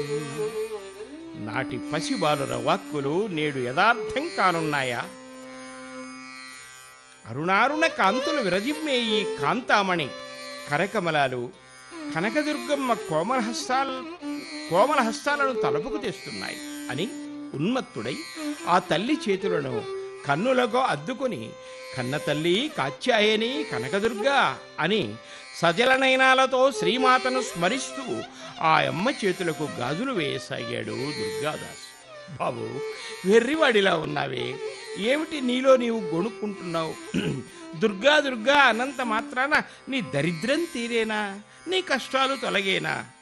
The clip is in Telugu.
నాటి పసిబాలుర వాక్కులు నేడు యథార్థం కానున్నాయా అరుణారుణ కాంతులు విరజిమ్మే ఈ కాంతామణి కరకమలాలు కనకదుర్గమ్మ కోమల హస్తాల కోమల హస్తాలను తలుపుకు తెస్తున్నాయి అని ఉన్మత్తుడై ఆ తల్లి చేతులను కన్నులతో అద్దుకొని కన్న తల్లి కాత్యాయని కనకదుర్గ అని సజల నయనాలతో శ్రీమాతను స్మరిస్తూ ఆ అమ్మ చేతులకు గాజులు వేయసాగాడు దుర్గాదాస్ బాబు వెర్రివాడిలా ఉన్నావే ఏమిటి నీలో నీవు గొణుక్కుంటున్నావు దుర్గా దుర్గా అనంత మాత్రాన నీ దరిద్రం తీరేనా నీ కష్టాలు తొలగేనా